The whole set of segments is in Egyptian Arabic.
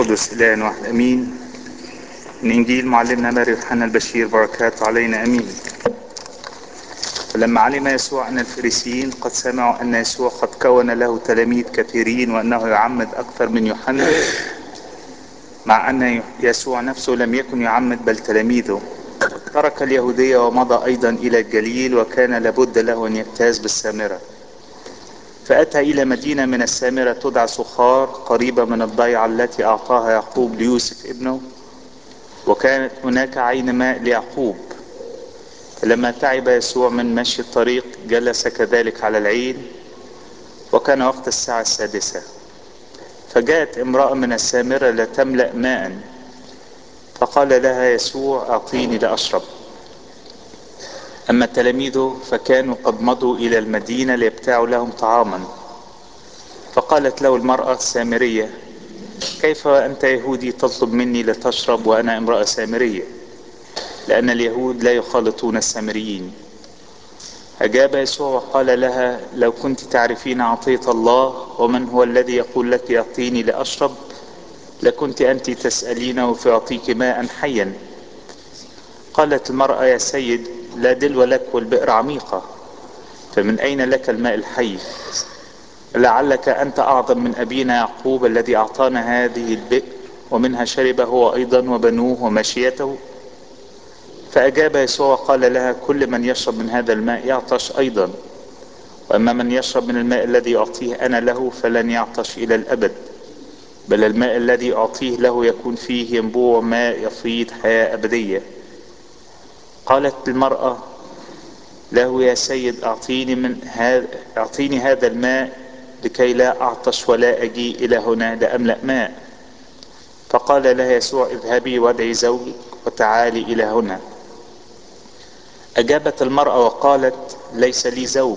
القدس إله واحد أمين من إنجيل معلمنا ماري يوحنا البشير بركاته علينا أمين فلما علم يسوع أن الفريسيين قد سمعوا أن يسوع قد كون له تلاميذ كثيرين وأنه يعمد أكثر من يوحنا مع أن يسوع نفسه لم يكن يعمد بل تلاميذه ترك اليهودية ومضى أيضا إلى الجليل وكان لابد له أن يجتاز بالسامرة فأتى إلى مدينة من السامرة تدعى سخار قريبة من الضيعة التي أعطاها يعقوب ليوسف ابنه وكانت هناك عين ماء ليعقوب فلما تعب يسوع من مشي الطريق جلس كذلك على العين وكان وقت الساعة السادسة فجاءت امرأة من السامرة لتملأ ماء فقال لها يسوع أعطيني لأشرب أما تلاميذه فكانوا قد مضوا إلى المدينة ليبتاعوا لهم طعاما فقالت له المرأة السامرية كيف أنت يهودي تطلب مني لتشرب وأنا امرأة سامرية لأن اليهود لا يخالطون السامريين أجاب يسوع وقال لها لو كنت تعرفين عطية الله ومن هو الذي يقول لك أعطيني لأشرب لكنت أنت تسألينه فيعطيك ماء حيا قالت المرأة يا سيد لا دلو لك والبئر عميقة فمن أين لك الماء الحي لعلك أنت أعظم من أبينا يعقوب الذي أعطانا هذه البئر ومنها شرب هو أيضا وبنوه ومشيته فأجاب يسوع وقال لها كل من يشرب من هذا الماء يعطش أيضا وأما من يشرب من الماء الذي أعطيه أنا له فلن يعطش إلى الأبد بل الماء الذي أعطيه له يكون فيه ينبوع ماء يفيض حياة أبدية قالت المرأة له يا سيد أعطيني من هذا أعطيني هذا الماء لكي لا أعطش ولا أجي إلى هنا لأملأ ماء فقال لها يسوع اذهبي وادعي زوجك وتعالي إلى هنا أجابت المرأة وقالت ليس لي زوج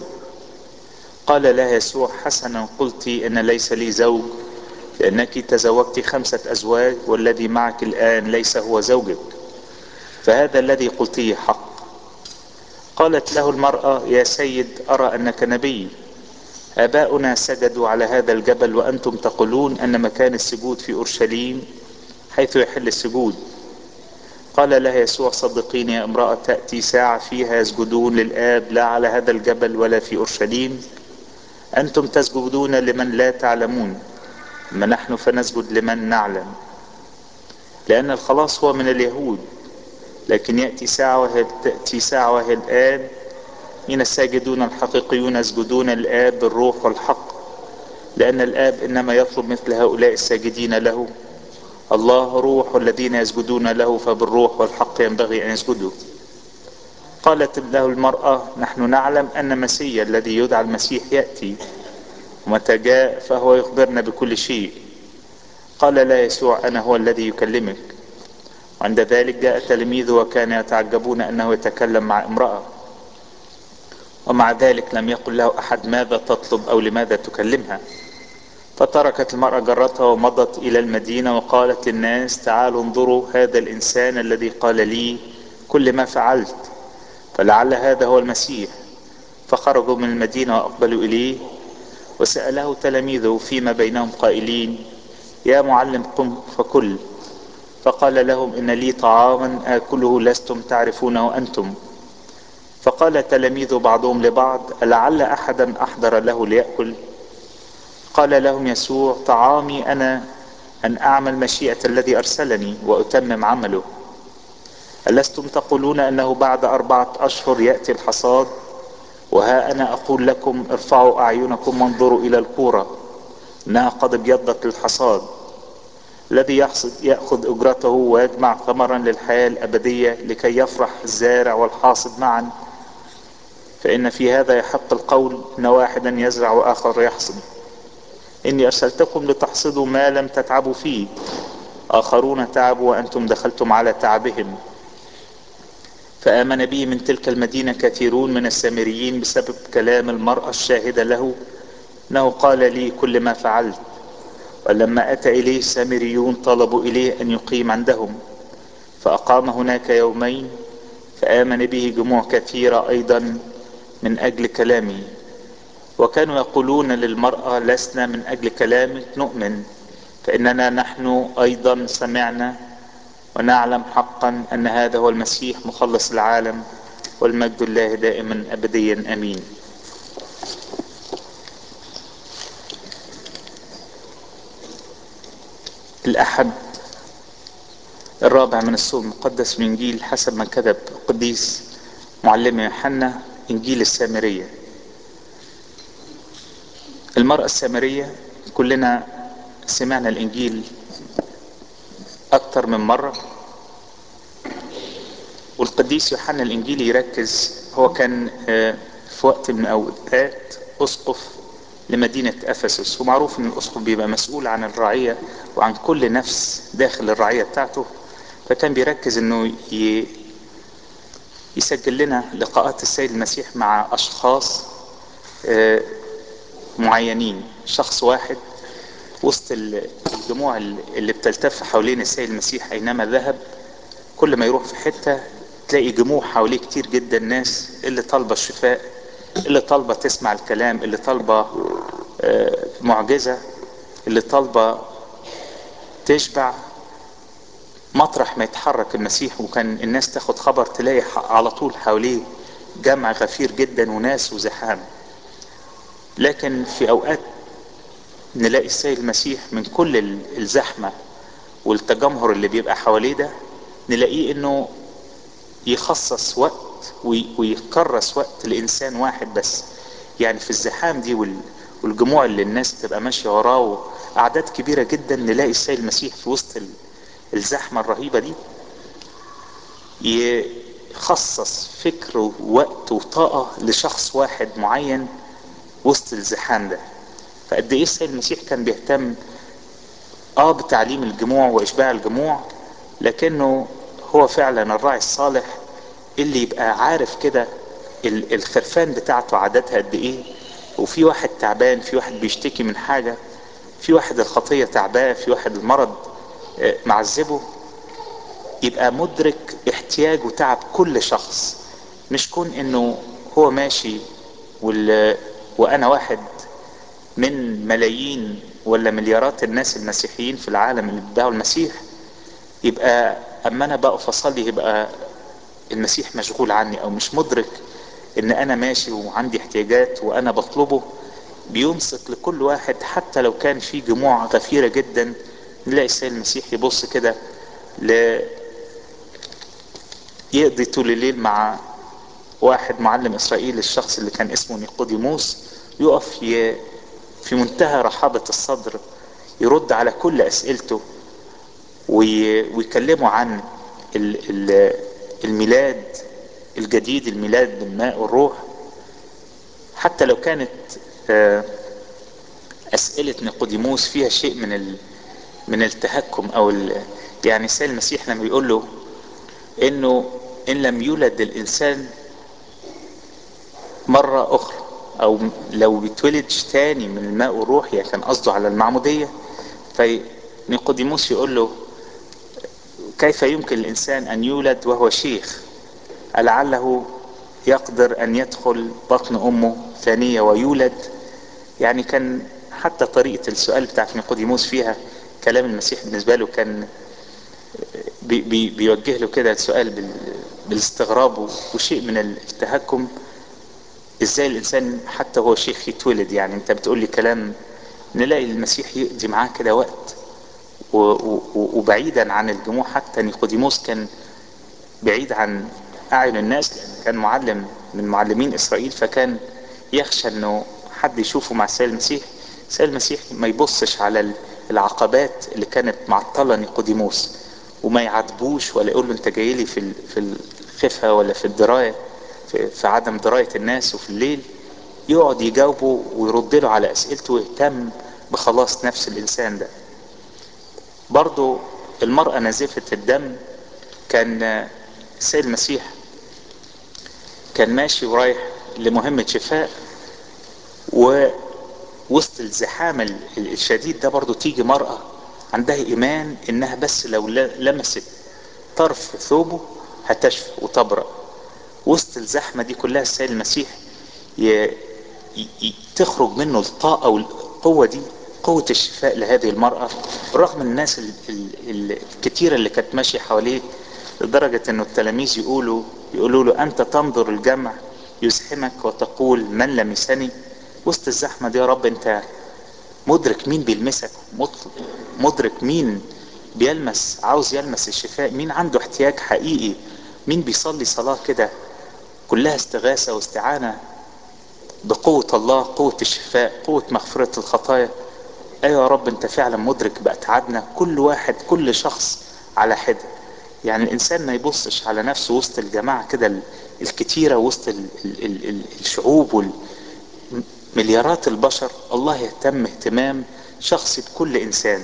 قال لها يسوع حسنا قلت إن ليس لي زوج لأنك تزوجت خمسة أزواج والذي معك الآن ليس هو زوجك فهذا الذي قلتيه حق قالت له المرأة يا سيد أرى أنك نبي آباؤنا سجدوا على هذا الجبل وأنتم تقولون أن مكان السجود في أورشليم حيث يحل السجود قال لها يسوع صدقيني يا امرأة تأتي ساعة فيها يسجدون للآب لا على هذا الجبل ولا في أورشليم أنتم تسجدون لمن لا تعلمون أما نحن فنسجد لمن نعلم لأن الخلاص هو من اليهود لكن يأتي ساعة وهي تأتي ساعة وهي الآن من الساجدون الحقيقيون يسجدون الآب بالروح والحق لأن الآب إنما يطلب مثل هؤلاء الساجدين له الله روح الذين يسجدون له فبالروح والحق ينبغي أن يسجدوا قالت له المرأة نحن نعلم أن مسيا الذي يدعى المسيح يأتي ومتى جاء فهو يخبرنا بكل شيء قال لا يسوع أنا هو الذي يكلمك وعند ذلك جاء تلاميذه وكانوا يتعجبون أنه يتكلم مع امرأة ومع ذلك لم يقل له أحد ماذا تطلب أو لماذا تكلمها فتركت المرأة جرتها ومضت إلى المدينة وقالت للناس تعالوا انظروا هذا الإنسان الذي قال لي كل ما فعلت فلعل هذا هو المسيح فخرجوا من المدينة وأقبلوا إليه وسأله تلاميذه فيما بينهم قائلين يا معلم قم فكل فقال لهم إن لي طعاما آكله لستم تعرفونه أنتم فقال تلاميذ بعضهم لبعض لعل أحدا أحضر له ليأكل قال لهم يسوع طعامي أنا أن أعمل مشيئة الذي أرسلني وأتمم عمله ألستم تقولون أنه بعد أربعة أشهر يأتي الحصاد وها أنا أقول لكم ارفعوا أعينكم وانظروا إلى الكورة إنها قد ابيضت للحصاد الذي يحصد يأخذ أجرته ويجمع ثمرا للحياة الأبدية لكي يفرح الزارع والحاصد معا فإن في هذا يحق القول إن واحدا يزرع وآخر يحصد إني أرسلتكم لتحصدوا ما لم تتعبوا فيه آخرون تعبوا وأنتم دخلتم على تعبهم فآمن به من تلك المدينة كثيرون من السامريين بسبب كلام المرأة الشاهدة له أنه قال لي كل ما فعلت ولما أتى إليه السامريون طلبوا إليه أن يقيم عندهم فأقام هناك يومين فآمن به جموع كثيرة أيضا من أجل كلامه وكانوا يقولون للمرأة لسنا من أجل كلامك نؤمن فإننا نحن أيضا سمعنا ونعلم حقا أن هذا هو المسيح مخلص العالم والمجد الله دائما أبديا أمين الأحد الرابع من السوق المقدس من إنجيل حسب ما كتب القديس معلم يوحنا إنجيل السامرية المرأة السامرية كلنا سمعنا الإنجيل أكتر من مرة والقديس يوحنا الإنجيلي يركز هو كان في وقت من الأوقات أسقف لمدينة أفسس ومعروف أن الأسقف بيبقى مسؤول عن الرعية وعن كل نفس داخل الرعية بتاعته فكان بيركز أنه يسجل لنا لقاءات السيد المسيح مع أشخاص معينين شخص واحد وسط الجموع اللي بتلتف حوالين السيد المسيح أينما ذهب كل ما يروح في حتة تلاقي جموع حواليه كتير جدا ناس اللي طالبة الشفاء اللي طالبة تسمع الكلام اللي طالبة معجزة اللي طالبة تشبع مطرح ما يتحرك المسيح وكان الناس تاخد خبر تلاقي على طول حواليه جمع غفير جدا وناس وزحام لكن في اوقات نلاقي السيد المسيح من كل الزحمة والتجمهر اللي بيبقى حواليه ده نلاقيه انه يخصص وقت ويكرس وقت لانسان واحد بس يعني في الزحام دي والجموع اللي الناس تبقى ماشية وراه اعداد كبيرة جدا نلاقي السيد المسيح في وسط الزحمة الرهيبة دي يخصص فكر ووقت وطاقة لشخص واحد معين وسط الزحام ده فقد ايه السيد المسيح كان بيهتم اه بتعليم الجموع واشباع الجموع لكنه هو فعلا الراعي الصالح اللي يبقى عارف كده الخرفان بتاعته عددها قد ايه وفي واحد تعبان في واحد بيشتكي من حاجة في واحد الخطية تعباه في واحد المرض معذبه يبقى مدرك احتياج وتعب كل شخص مش كون انه هو ماشي وال... وانا واحد من ملايين ولا مليارات الناس المسيحيين في العالم اللي بيتبعوا المسيح يبقى اما انا بقف اصلي يبقى المسيح مشغول عني او مش مدرك ان انا ماشي وعندي احتياجات وانا بطلبه بينصت لكل واحد حتى لو كان في جموع غفيرة جدا نلاقي السيد المسيح يبص كده ل يقضي طول الليل مع واحد معلم اسرائيل الشخص اللي كان اسمه نيقوديموس يقف ي... في منتهى رحابة الصدر يرد على كل اسئلته وي... ويكلمه عن ال... ال... الميلاد الجديد الميلاد بالماء والروح حتى لو كانت اسئلة نيقوديموس فيها شيء من ال... من التهكم او ال... يعني السيد المسيح لما بيقول له انه ان لم يولد الانسان مرة اخرى او لو بيتولدش تاني من الماء والروح يعني كان قصده على المعمودية فنيقوديموس يقول له كيف يمكن الانسان ان يولد وهو شيخ لعله يقدر ان يدخل بطن امه ثانية ويولد يعني كان حتى طريقة السؤال بتاعت نيقوديموس فيها كلام المسيح بالنسبة له كان بي بي بيوجه له كده السؤال بالاستغراب وشيء من التهكم ازاي الانسان حتى هو شيخ يتولد يعني انت بتقول لي كلام نلاقي المسيح يقضي معاه كده وقت وبعيدا عن الجموع حتى نيقوديموس كان بعيد عن اعين الناس لان كان معلم من معلمين اسرائيل فكان يخشى انه حد يشوفه مع السيد المسيح السيد المسيح ما يبصش على العقبات اللي كانت معطلة نيقوديموس وما يعاتبوش ولا يقول له انت جاي لي في في الخفة ولا في الدراية في, في عدم دراية الناس وفي الليل يقعد يجاوبه ويرد له على اسئلته ويهتم بخلاص نفس الانسان ده برضو المرأة نازفة الدم كان السيد المسيح كان ماشي ورايح لمهمة شفاء ووسط الزحام الشديد ده برضو تيجي مرأة عندها ايمان انها بس لو لمست طرف ثوبه هتشفى وتبرأ وسط الزحمة دي كلها السيد المسيح ي... ي... تخرج منه الطاقة والقوة دي قوة الشفاء لهذه المرأة رغم الناس ال- ال- ال- الكتيرة اللي كانت ماشية حواليه لدرجة انه التلاميذ يقولوا يقولوا له انت تنظر الجمع يزحمك وتقول من لمسني وسط الزحمة دي يا رب انت مدرك مين بيلمسك مط- مدرك مين بيلمس عاوز يلمس الشفاء مين عنده احتياج حقيقي مين بيصلي صلاة كده كلها استغاثة واستعانة بقوة الله قوة الشفاء قوة مغفرة الخطايا ايوه يا رب انت فعلا مدرك بأتعابنا كل واحد كل شخص على حدة يعني الانسان ما يبصش على نفسه وسط الجماعة كده ال- الكتيرة وسط ال ال ال ال الشعوب والمليارات البشر الله يهتم اهتمام شخصي بكل انسان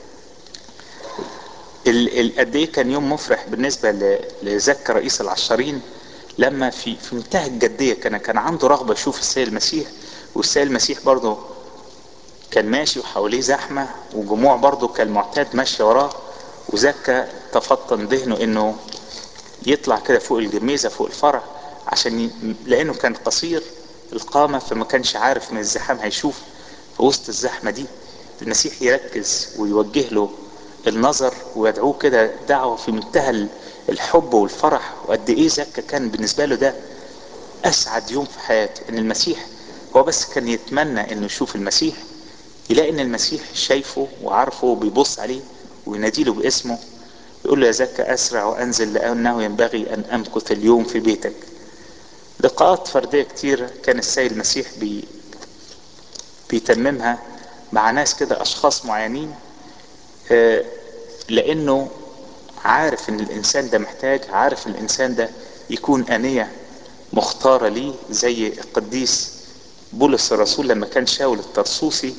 ال- ال- قد ايه كان يوم مفرح بالنسبة ل- لزكا رئيس العشارين لما في في منتهى الجدية كان كان عنده رغبة يشوف السيد المسيح والسيد المسيح برضه كان ماشي وحواليه زحمة وجموع برضه كالمعتاد ماشية وراه وزكا تفطن ذهنه انه يطلع كده فوق الجميزة فوق الفرع عشان ي... لانه كان قصير القامة فما كانش عارف من الزحام هيشوف في وسط الزحمة دي المسيح يركز ويوجه له النظر ويدعوه كده دعوة في منتهى ال- الحب والفرح وقد ايه زكا كان بالنسبة له ده اسعد يوم في حياته ان المسيح هو بس كان يتمنى انه يشوف المسيح يلاقي ان المسيح شايفه وعارفه وبيبص عليه ويناديله باسمه يقول له يا زكا اسرع وانزل لانه ينبغي ان امكث اليوم في بيتك لقاءات فرديه كتير كان السيد المسيح بي بيتممها مع ناس كده اشخاص معينين آه، لانه عارف ان الانسان ده محتاج عارف ان الانسان ده يكون انيه مختاره ليه زي القديس بولس الرسول لما كان شاول الترسوسي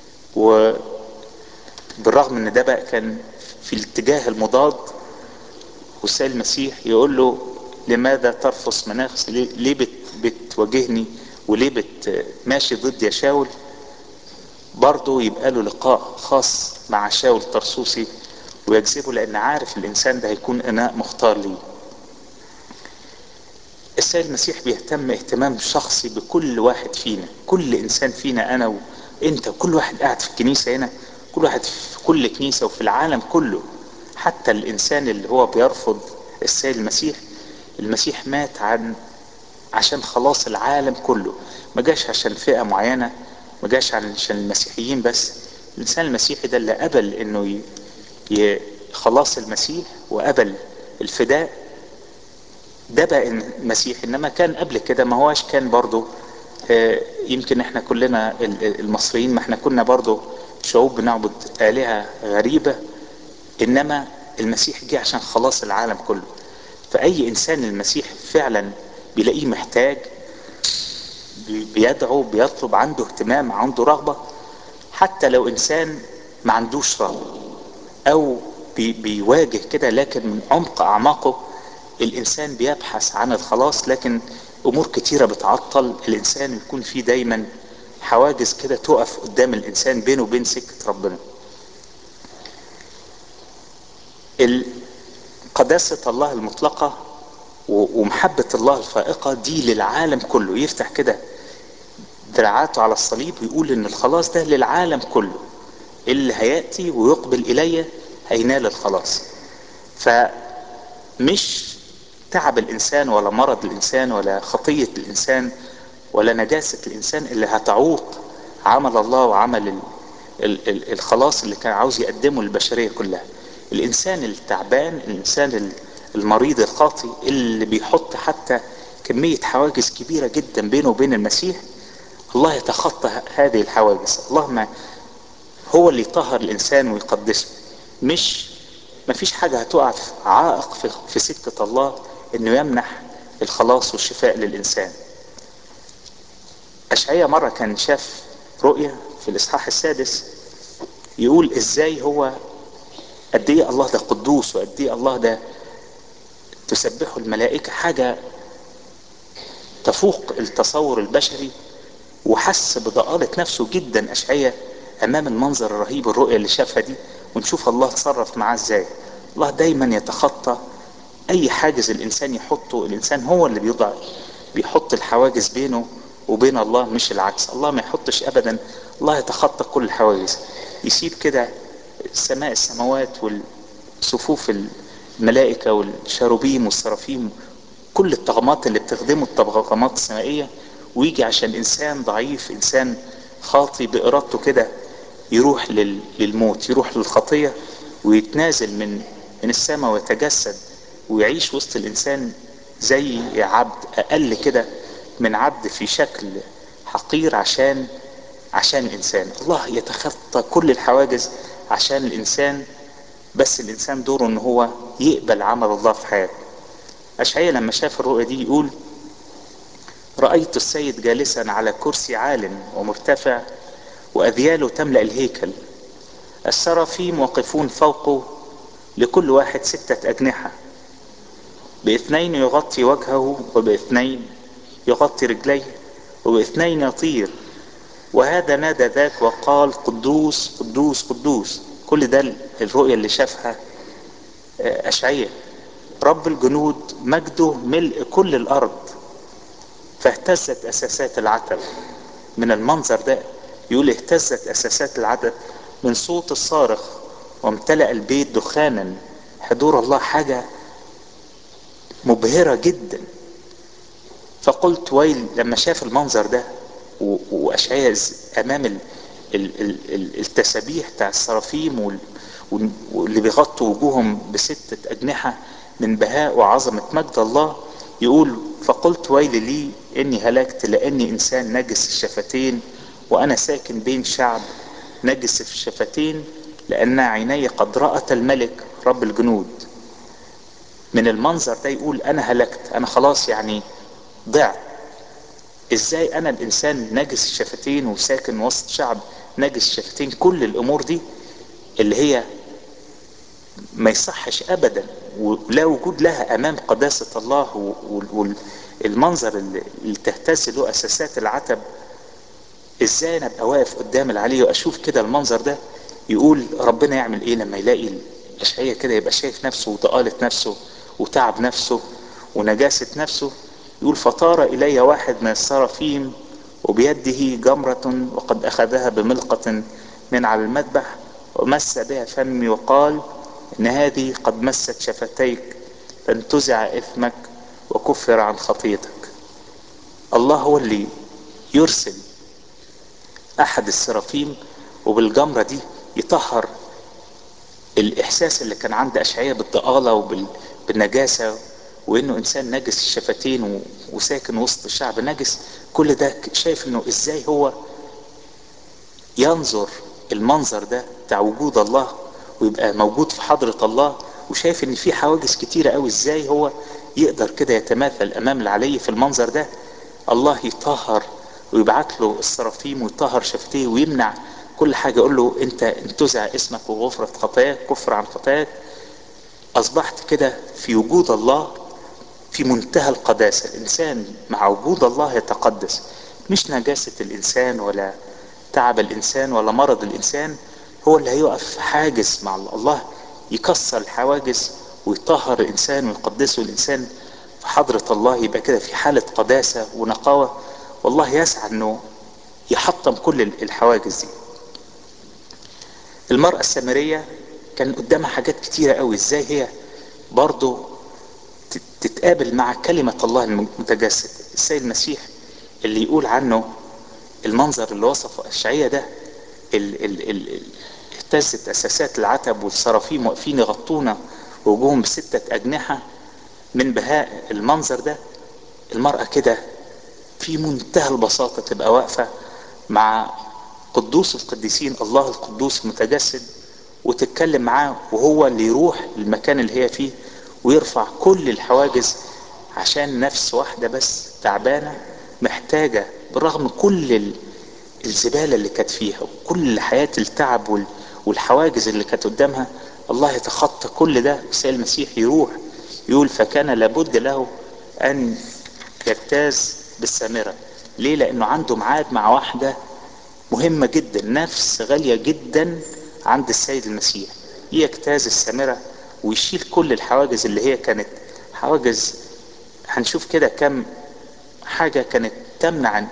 وبالرغم ان ده بقى كان في الاتجاه المضاد والسيد المسيح يقول له لماذا ترفض مناخس ليه, ليه بت بتواجهني وليه بت ماشي ضد يا شاول برضه يبقى له لقاء خاص مع شاول الترسوسي ويجذبه لان عارف الانسان ده هيكون اناء مختار ليه السيد المسيح بيهتم اهتمام شخصي بكل واحد فينا كل انسان فينا انا وانت وكل واحد قاعد في الكنيسة هنا كل واحد في كل كنيسة وفي العالم كله حتى الانسان اللي هو بيرفض السيد المسيح المسيح مات عن عشان خلاص العالم كله ما جاش عشان فئة معينة ما جاش عشان المسيحيين بس الانسان المسيحي ده اللي قبل انه ي... ي... خلاص المسيح وقبل الفداء ده بقى المسيح انما كان قبل كده ما هواش كان برضو آه، يمكن احنا كلنا ال- ال- المصريين ما احنا كنا برضو شعوب بنعبد آلهة غريبة انما المسيح جه عشان خلاص العالم كله فأي إنسان المسيح فعلا بيلاقيه محتاج بي- بيدعو بيطلب عنده اهتمام عنده رغبة حتى لو إنسان ما عندوش رغبة أو بي بيواجه كده لكن من عمق أعماقه الإنسان بيبحث عن الخلاص لكن أمور كتيرة بتعطل الإنسان يكون فيه دايما حواجز كده تقف قدام الإنسان بينه وبين سكة ربنا ال- قداسة الله المطلقة و- ومحبة الله الفائقة دي للعالم كله يفتح كده دراعاته على الصليب ويقول ان الخلاص ده للعالم كله اللي هيأتي ويقبل الي هينال الخلاص فمش تعب الانسان ولا مرض الانسان ولا خطية الانسان ولا نجاسة الانسان اللي هتعوق عمل الله وعمل ال- ال- ال- الخلاص اللي كان عاوز يقدمه للبشرية كلها الانسان التعبان الانسان ال- المريض الخاطي اللي بيحط حتى كمية حواجز كبيرة جدا بينه وبين المسيح الله يتخطى ه- هذه الحواجز الله ما هو اللي يطهر الانسان ويقدسه مش ما فيش حاجة هتقع في عائق في, في سكة الله انه يمنح الخلاص والشفاء للانسان اشعياء مرة كان شاف رؤية في الاصحاح السادس يقول ازاي هو قد ايه الله ده قدوس وقد ايه الله ده تسبحه الملائكة حاجة تفوق التصور البشري وحس بضآلة نفسه جدا أشعية أمام المنظر الرهيب الرؤية اللي شافها دي ونشوف الله تصرف معاه ازاي الله دايما يتخطى أي حاجز الإنسان يحطه الإنسان هو اللي بيضع بيحط الحواجز بينه وبين الله مش العكس الله ما يحطش أبدا الله يتخطى كل الحواجز يسيب كده سماء السماوات والصفوف الملائكة والشاروبيم والسرافيم كل الطغمات اللي بتخدمه الطغمات السمائية ويجي عشان انسان ضعيف انسان خاطي بارادته كده يروح لل... للموت يروح للخطية ويتنازل من من السماء ويتجسد ويعيش وسط الانسان زي عبد اقل كده من عبد في شكل حقير عشان عشان الانسان الله يتخطى كل الحواجز عشان الانسان بس الانسان دوره ان هو يقبل عمل الله في حياته اشعيا لما شاف الرؤيا دي يقول رأيت السيد جالسا على كرسي عال ومرتفع وأذياله تملأ الهيكل السرافيم واقفون فوقه لكل واحد ستة أجنحة باثنين يغطي وجهه وباثنين يغطي رجليه وباثنين يطير وهذا نادى ذاك وقال قدوس قدوس قدوس كل ده الرؤية اللي شافها أشعية رب الجنود مجده ملء كل الأرض فاهتزت أساسات العتب من المنظر ده يقول اهتزت أساسات العتب من صوت الصارخ وامتلأ البيت دخانا حضور الله حاجة مبهرة جدا فقلت ويل لما شاف المنظر ده وأشعياء أمام ال ال ال التسابيح بتاع السرافيم واللي بيغطوا وجوههم بستة أجنحة من بهاء وعظمة مجد الله يقول فقلت ويل لي إني هلكت لأني إنسان نجس الشفتين وأنا ساكن بين شعب نجس في الشفتين لأن عيني قد رأت الملك رب الجنود من المنظر ده يقول أنا هلكت أنا خلاص يعني ضعت ازاي انا الانسان نجس الشفتين وساكن وسط شعب نجس الشفتين كل الامور دي اللي هي ما يصحش ابدا ولا وجود لها امام قداسة الله والمنظر اللي تهتز له اساسات العتب ازاي انا ابقى واقف قدام العلي واشوف كده المنظر ده يقول ربنا يعمل ايه لما يلاقي الاشعية كده يبقى شايف نفسه وضآلة نفسه وتعب نفسه ونجاسة نفسه يقول فطار إلي واحد من السرافيم وبيده جمرة وقد أخذها بملقة من على المذبح ومس بها فمي وقال إن هذه قد مست شفتيك فانتزع إثمك وكفر عن خطيتك الله هو اللي يرسل أحد السرافيم وبالجمرة دي يطهر الإحساس اللي كان عند أشعية بالضآلة وبالنجاسة وانه انسان نجس الشفتين وساكن وسط الشعب نجس كل ده شايف انه ازاي هو ينظر المنظر ده بتاع وجود الله ويبقى موجود في حضرة الله وشايف ان في حواجز كتيرة قوي ازاي هو يقدر كده يتماثل امام العلي في المنظر ده الله يطهر ويبعت له السرافيم ويطهر شفتيه ويمنع كل حاجة يقول له انت انتزع اسمك وغفرة خطاياك كفر عن خطاياك اصبحت كده في وجود الله في منتهى القداسة الإنسان مع وجود الله يتقدس مش نجاسة الإنسان ولا تعب الإنسان ولا مرض الإنسان هو اللي هيقف حاجز مع الله الله يكسر الحواجز ويطهر الإنسان ويقدسه الإنسان في حضرة الله يبقى كده في حالة قداسة ونقاوة والله يسعى أنه يحطم كل الحواجز دي المرأة السامرية كان قدامها حاجات كتيرة قوي ازاي هي برضو تتقابل مع كلمة الله المتجسد السيد المسيح اللي يقول عنه المنظر اللي وصفه الشعية ده ال ال ال اهتزت أساسات العتب والسرافيم واقفين يغطونا وجوههم بستة أجنحة من بهاء المنظر ده المرأة كده في منتهى البساطة تبقى واقفة مع قدوس القديسين الله القدوس المتجسد وتتكلم معاه وهو اللي يروح المكان اللي هي فيه ويرفع كل الحواجز عشان نفس واحدة بس تعبانة محتاجة بالرغم كل الزبالة اللي كانت فيها وكل حياة التعب والحواجز اللي كانت قدامها الله يتخطى كل ده سيد المسيح يروح يقول فكان لابد له أن يجتاز بالسامرة ليه لأنه عنده ميعاد مع واحدة مهمة جدا نفس غالية جدا عند السيد المسيح يجتاز السامرة ويشيل كل الحواجز اللي هي كانت حواجز هنشوف كده كم حاجة كانت تمنع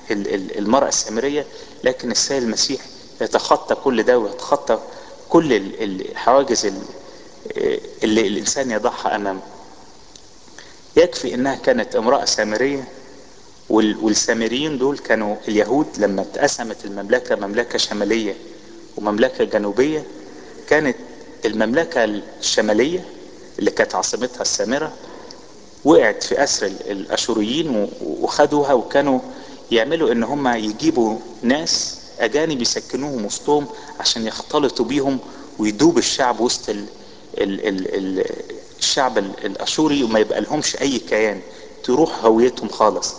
المرأة السامرية لكن السيد المسيح يتخطى كل ده ويتخطى كل الحواجز اللي الانسان يضعها امامه يكفي انها كانت امرأة سامرية والسامريين دول كانوا اليهود لما اتقسمت المملكة مملكة شمالية ومملكة جنوبية كانت المملكة الشمالية اللي كانت عاصمتها السامرة وقعت في اسر الاشوريين وخدوها وكانوا يعملوا ان هم يجيبوا ناس اجانب يسكنوهم وسطهم عشان يختلطوا بيهم ويدوب الشعب وسط ال ال ال ال الشعب الاشوري وما يبقى لهمش اي كيان تروح هويتهم خالص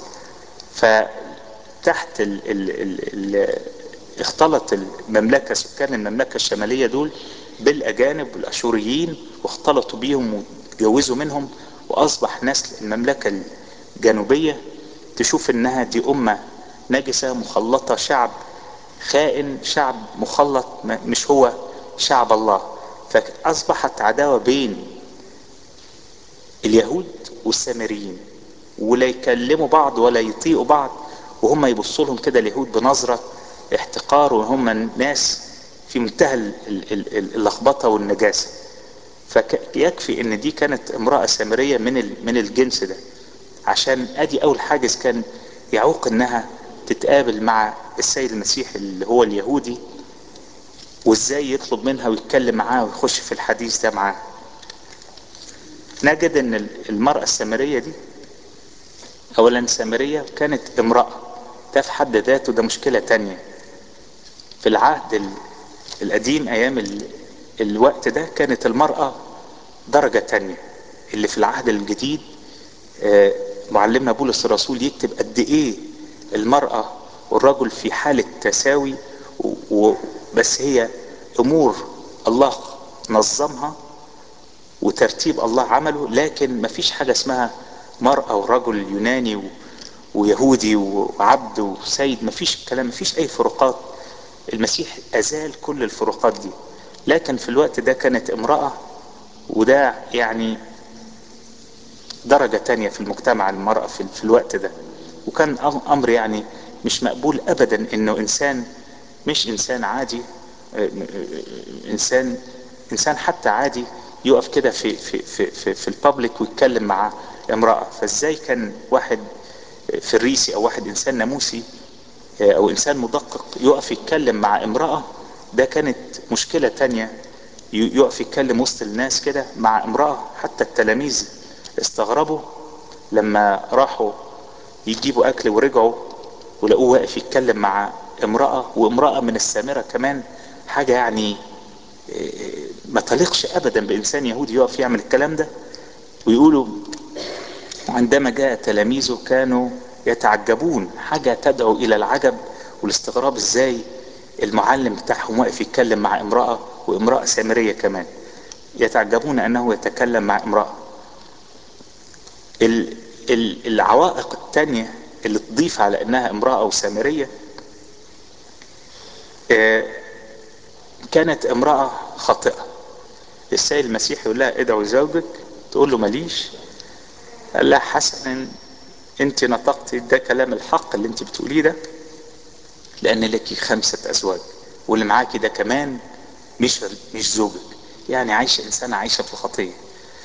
فتحت ال ال ال ال اختلط المملكة سكان المملكة الشمالية دول بالاجانب والاشوريين واختلطوا بيهم واتجوزوا منهم واصبح نسل المملكة الجنوبية تشوف انها دي امة نجسة مخلطة شعب خائن شعب مخلط مش هو شعب الله فاصبحت عداوة بين اليهود والسامريين ولا يكلموا بعض ولا يطيقوا بعض وهم يبصوا لهم كده اليهود بنظرة احتقار وهم ناس في منتهى اللخبطة والنجاسة فيكفي ان دي كانت امرأة سامرية من من الجنس ده عشان ادي اول حاجز كان يعوق انها تتقابل مع السيد المسيح اللي هو اليهودي وازاي يطلب منها ويتكلم معاها ويخش في الحديث ده معاها نجد ان المرأة السامرية دي اولا سامرية كانت امرأة ده في حد ذاته ده مشكلة تانية في العهد القديم ايام ال... الوقت ده كانت المرأة درجة تانية اللي في العهد الجديد آه معلمنا بولس الرسول يكتب قد ايه المرأة والرجل في حالة تساوي و... بس هي امور الله نظمها وترتيب الله عمله لكن مفيش حاجة اسمها مرأة ورجل يوناني و... ويهودي وعبد وسيد مفيش الكلام مفيش اي فروقات المسيح ازال كل الفروقات دي لكن في الوقت ده كانت امرأة وده يعني درجة تانية في المجتمع المرأة في, في الوقت ده وكان امر يعني مش مقبول ابدا انه انسان مش انسان عادي انسان انسان حتى عادي يقف كده في في في في, في البابليك ويتكلم مع امرأة فازاي كان واحد فريسي او واحد انسان ناموسي او انسان مدقق يقف يتكلم مع امرأة ده كانت مشكلة تانية يقف يتكلم وسط الناس كده مع امرأة حتى التلاميذ استغربوا لما راحوا يجيبوا اكل ورجعوا ولقوه واقف يتكلم مع امرأة وامرأة من السامرة كمان حاجة يعني ما تليقش ابدا بانسان يهودي يقف يعمل الكلام ده ويقولوا عندما جاء تلاميذه كانوا يتعجبون حاجة تدعو الى العجب والاستغراب ازاي المعلم بتاعهم واقف يتكلم مع امرأة وامرأة سامرية كمان يتعجبون انه يتكلم مع امرأة العوائق التانية اللي تضيف على انها امرأة وسامرية كانت امرأة خاطئة السيد المسيح يقول لها ادعوا زوجك تقول له ماليش قال لها حسنا انت نطقتي ده كلام الحق اللي انت بتقوليه ده لان لك خمسة ازواج واللي معاكي ده كمان مش مش زوجك يعني عايشة انسانة عايشة في الخطية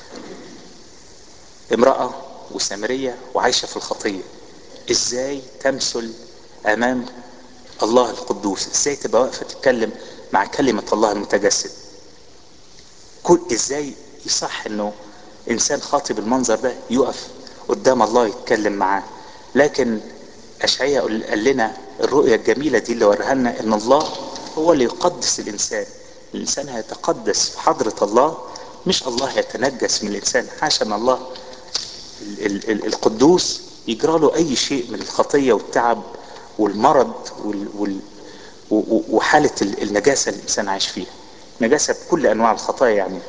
امرأة وسامرية وعايشة في الخطية ازاي تمثل امام الله القدوس ازاي تبقى واقفة تتكلم مع كلمة الله المتجسد كل ازاي يصح انه انسان خاطي بالمنظر ده يقف قدام الله يتكلم معاه لكن اشعياء قال لنا الرؤية الجميلة دي اللي وريها لنا ان الله هو اللي يقدس الانسان الانسان هيتقدس في حضرة الله مش الله يتنجس من الانسان حاشا ان الله ال ال ال القدوس يجرى له اي شيء من الخطية والتعب والمرض وال وال وحالة النجاسة اللي الانسان عايش فيها نجاسة بكل انواع الخطايا يعني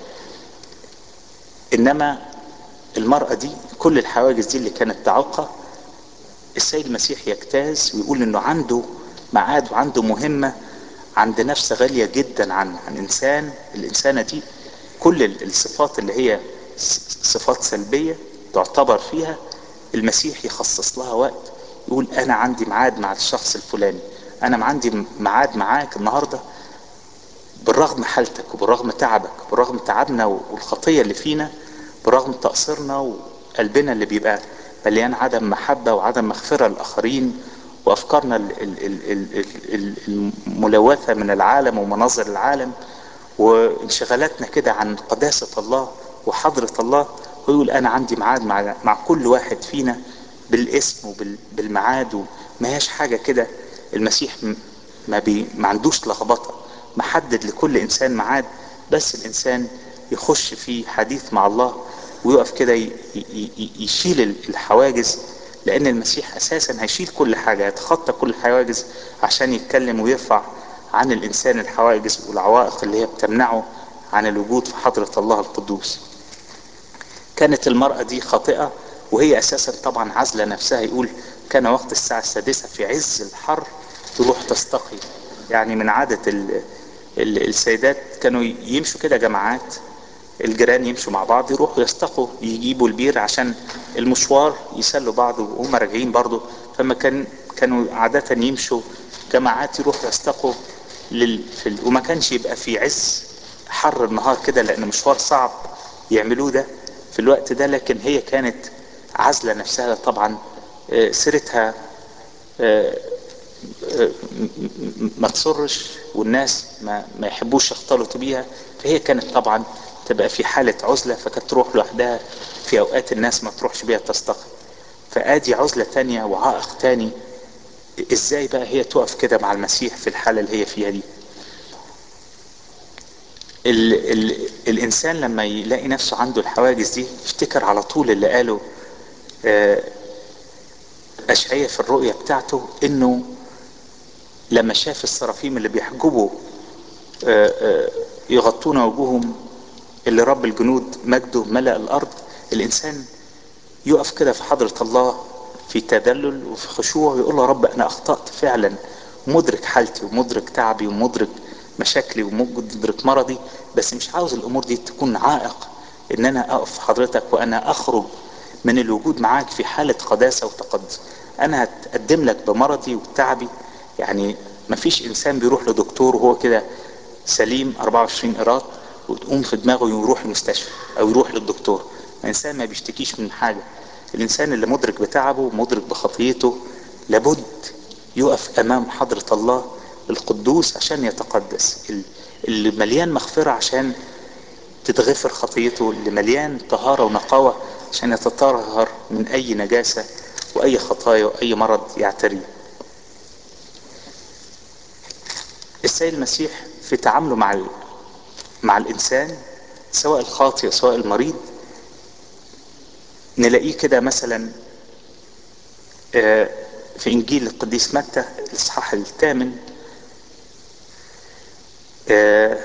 انما المرأة دي كل الحواجز دي اللي كانت تعوقها السيد المسيح يجتاز ويقول انه عنده ميعاد وعنده مهمة عند نفس غالية جدا عن عن انسان الانسانة دي كل الصفات اللي هي صفات سلبية تعتبر فيها المسيح يخصص لها وقت يقول انا عندي ميعاد مع الشخص الفلاني انا عندي ميعاد معاك النهارده بالرغم حالتك وبالرغم تعبك وبالرغم تعبنا والخطيه اللي فينا بالرغم تقصيرنا وقلبنا اللي بيبقى مليان عدم محبه وعدم مغفره للاخرين وافكارنا ال- ال- ال- ال- ال- الملوثه من العالم ومناظر العالم وانشغالاتنا كده عن قداسه الله وحضره الله ويقول انا عندي ميعاد مع مع كل واحد فينا بالاسم وبالميعاد وما هياش حاجه كده المسيح م- ما, بي ما عندوش لخبطه محدد لكل انسان ميعاد بس الانسان يخش في حديث مع الله ويقف كده ي- ي- ي- يشيل الحواجز لان المسيح اساسا هيشيل كل حاجه يتخطى كل الحواجز عشان يتكلم ويرفع عن الانسان الحواجز والعوائق اللي هي بتمنعه عن الوجود في حضره الله القدوس كانت المرأة دي خاطئة وهي أساسا طبعا عازلة نفسها يقول كان وقت الساعة السادسة في عز الحر تروح تستقي يعني من عادة ال ال السيدات كانوا يمشوا كده جماعات الجيران يمشوا مع بعض يروحوا يستقوا يجيبوا البير عشان المشوار يسلوا بعض وهم راجعين برضه فما كان كانوا عادة يمشوا جماعات يروحوا يستقوا لل... في ال... وما كانش يبقى في عز حر النهار كده لأن مشوار صعب يعملوه ده في الوقت ده لكن هي كانت عازلة نفسها طبعا آه، سيرتها آه، آه، ما تصرش والناس ما, ما يحبوش يختلطوا بيها فهي كانت طبعا تبقى في حالة عزلة فكانت تروح لوحدها في اوقات الناس ما تروحش بيها تستقي فادي عزلة تانية وعائق تاني ازاي بقى هي تقف كده مع المسيح في الحالة اللي هي فيها دي ال ال الانسان لما يلاقي نفسه عنده الحواجز دي يفتكر على طول اللي قاله آه، اشعية في الرؤية بتاعته انه لما شاف السرافيم اللي بيحجبوا آه، آه، يغطون وجوههم اللي رب الجنود مجده ملأ الارض الانسان يقف كده في حضرة الله في تذلل وفي خشوع ويقول له يا رب انا اخطأت فعلا مدرك حالتي ومدرك تعبي ومدرك مشاكلي ومدرك مرضي بس مش عاوز الامور دي تكون عائق ان انا اقف في حضرتك وانا اخرج من الوجود معاك في حالة قداسة وتقدس انا هتقدم لك بمرضي وتعبي يعني مفيش انسان بيروح لدكتور وهو كده سليم 24 قراط وتقوم في دماغه يروح المستشفى او يروح للدكتور الانسان ما بيشتكيش من حاجة الانسان اللي مدرك بتعبه مدرك بخطيته لابد يقف امام حضرة الله القدوس عشان يتقدس اللي مليان مغفرة عشان تتغفر خطيته اللي مليان طهارة ونقاوة عشان يتطهر من اي نجاسة واي خطايا واي مرض يعتريه السيد المسيح في تعامله مع ال... مع الانسان سواء الخاطئ سواء المريض نلاقيه كده مثلا آه، في انجيل القديس متى الاصحاح الثامن آه،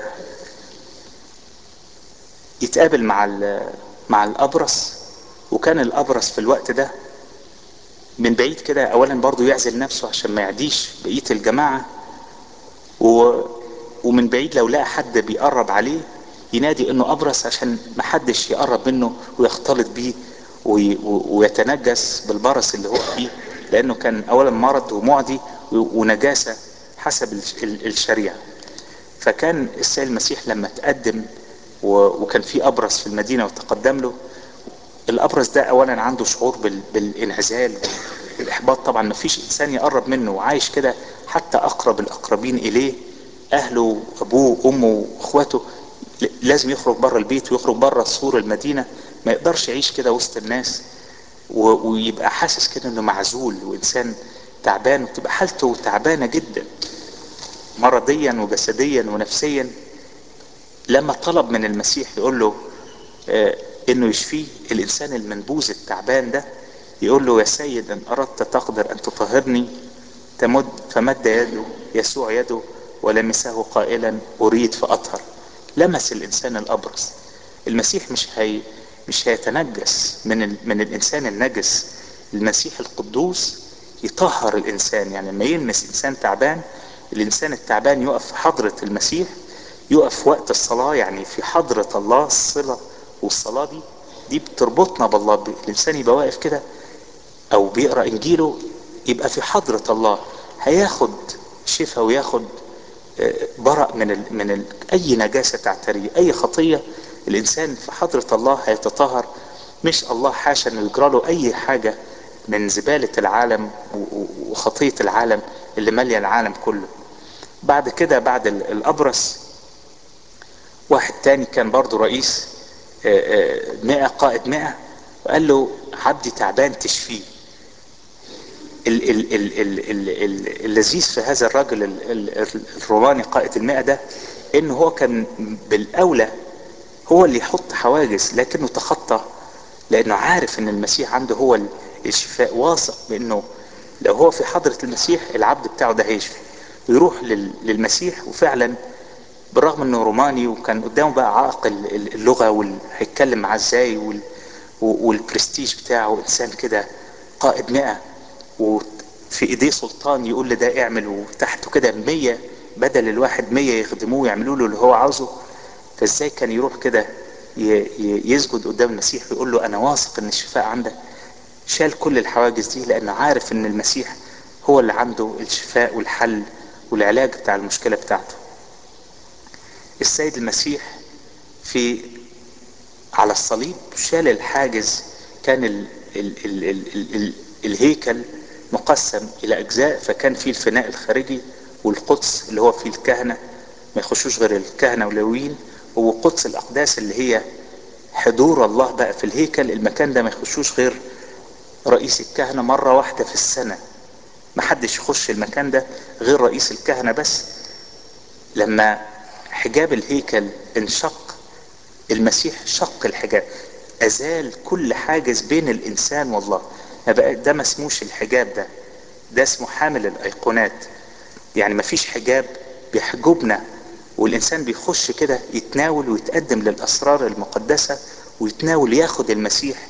يتقابل مع ال- مع الابرص وكان الابرص في الوقت ده من بعيد كده اولا برضو يعزل نفسه عشان ما يعديش بقيه الجماعه و ومن بعيد لو لقى حد بيقرب عليه ينادي انه ابرص عشان ما حدش يقرب منه ويختلط بيه وي- و- ويتنجس بالبرص اللي هو فيه لانه كان اولا مرض ومعدي و- ونجاسه حسب الش- ال- الشريعه فكان السيد المسيح لما تقدم و- وكان في ابرص في المدينه وتقدم له الابرص ده اولا عنده شعور بال... بالانعزال والاحباط طبعا ما فيش انسان يقرب منه وعايش كده حتى اقرب الاقربين اليه اهله ابوه امه واخواته ل- لازم يخرج بره البيت ويخرج بره سور المدينه ما يقدرش يعيش كده وسط الناس و... ويبقى حاسس كده انه معزول وانسان تعبان وتبقى حالته تعبانه جدا مرضيا وجسديا ونفسيا لما طلب من المسيح يقول له آه، انه يشفيه الانسان المنبوذ التعبان ده يقول له يا سيد ان اردت تقدر ان تطهرني تمد فمد يده يسوع يده ولمسه قائلا اريد فاطهر لمس الانسان الابرص المسيح مش هي مش هيتنجس من ال... من الانسان النجس المسيح القدوس يطهر الانسان يعني لما يلمس انسان تعبان الانسان التعبان يقف في حضرة المسيح يقف وقت الصلاة يعني في حضرة الله الصلة والصلاة دي دي بتربطنا بالله الانسان يبقى واقف كده او بيقرا انجيله يبقى في حضرة الله هياخد شفاء وياخد برأ من ال من ال اي نجاسة تعتريه اي خطية الانسان في حضرة الله هيتطهر مش الله حاشا انه يجرى له اي حاجة من زبالة العالم وخطية العالم اللي مالية العالم كله بعد كده بعد الابرص واحد تاني كان برضو رئيس مئة قائد مئة وقال له عبدي تعبان تشفيه ال ال ال ال ال ال اللذيذ في هذا الرجل ال ال الروماني قائد المئة ده ان هو كان بالاولى هو اللي يحط حواجز لكنه تخطى لانه عارف ان المسيح عنده هو الشفاء واثق بانه لو هو في حضرة المسيح العبد بتاعه ده هيشفي ويروح للمسيح وفعلا بالرغم انه روماني وكان قدامه بقى عائق اللغة وهيتكلم معاه ازاي والبرستيج بتاعه انسان كده قائد مئة وفي ايديه سلطان يقول لده اعمل وتحته كده مية بدل الواحد مية يخدموه ويعملوا له اللي هو عاوزه فازاي كان يروح كده يسجد قدام المسيح ويقول له انا واثق ان الشفاء عندك شال كل الحواجز دي لانه عارف ان المسيح هو اللي عنده الشفاء والحل والعلاج بتاع المشكلة بتاعته السيد المسيح في على الصليب شال الحاجز كان ال ال ال ال ال ال الهيكل مقسم الى اجزاء فكان فيه الفناء الخارجي والقدس اللي هو فيه الكهنة ما يخشوش غير الكهنة واللويين وقدس الاقداس اللي هي حضور الله بقى في الهيكل المكان ده ما يخشوش غير رئيس الكهنة مرة واحدة في السنة ما حدش يخش المكان ده غير رئيس الكهنة بس لما حجاب الهيكل انشق المسيح شق الحجاب ازال كل حاجز بين الانسان والله ما بقى ده ما اسموش الحجاب ده ده اسمه حامل الايقونات يعني ما فيش حجاب بيحجبنا والانسان بيخش كده يتناول ويتقدم للاسرار المقدسة ويتناول ياخد المسيح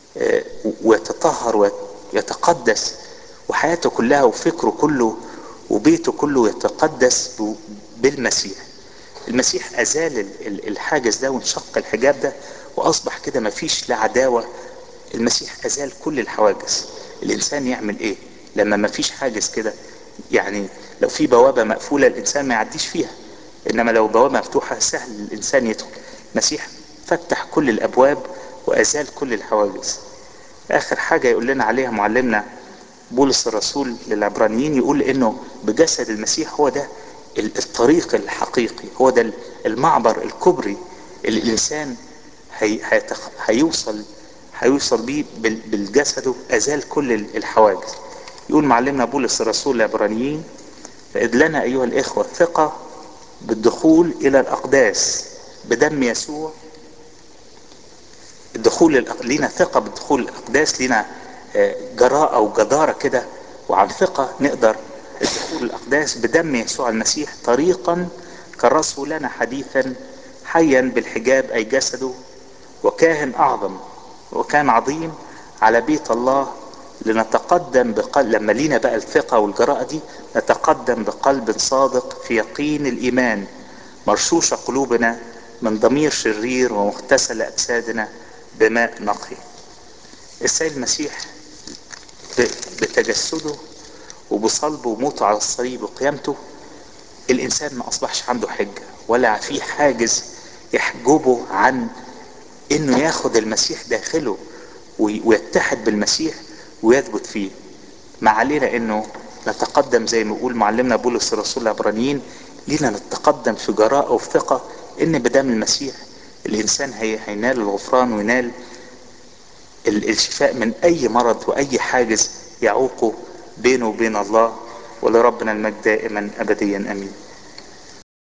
ويتطهر ويتقدس وحياته كلها وفكره كله وبيته كله يتقدس بالمسيح المسيح ازال الحاجز ده وانشق الحجاب ده واصبح كده مفيش لا عداوة المسيح ازال كل الحواجز الانسان يعمل ايه لما مفيش حاجز كده يعني لو في بوابة مقفولة الانسان ما يعديش فيها انما لو بوابة مفتوحة سهل الانسان يدخل المسيح فتح كل الابواب وازال كل الحواجز اخر حاجة يقول لنا عليها معلمنا بولس الرسول للعبرانيين يقول انه بجسد المسيح هو ده الطريق الحقيقي هو ده المعبر الكبري اللي الانسان هي هيتخ... هيوصل هيوصل بيه بالجسد ازال كل الحواجز يقول معلمنا بولس الرسول للعبرانيين فإذ لنا أيها الإخوة ثقة بالدخول إلى الأقداس بدم يسوع الدخول الأق... لينا ثقة بالدخول الأقداس لينا جراءة وجدارة كده وعن ثقة نقدر الدخول الأقداس بدم يسوع المسيح طريقا كرسه لنا حديثا حيا بالحجاب أي جسده وكاهن أعظم وكان عظيم على بيت الله لنتقدم بقلب لما لينا بقى الثقة والجراءة دي نتقدم بقلب صادق في يقين الإيمان مرشوشة قلوبنا من ضمير شرير ومغتسل أجسادنا بماء نقي السيد المسيح بتجسده وبصلبه وموته على الصليب وقيامته الإنسان ما أصبحش عنده حجة ولا في حاجز يحجبه عن إنه ياخد المسيح داخله ويتحد بالمسيح ويثبت فيه ما علينا إنه نتقدم زي ما يقول معلمنا بولس الرسول العبرانيين لينا نتقدم في جراءة وفي ثقة إن بدم المسيح الإنسان هي هينال الغفران وينال الشفاء من أي مرض وأي حاجز يعوقه بينه وبين الله ولربنا المجد دائما أبديا أمين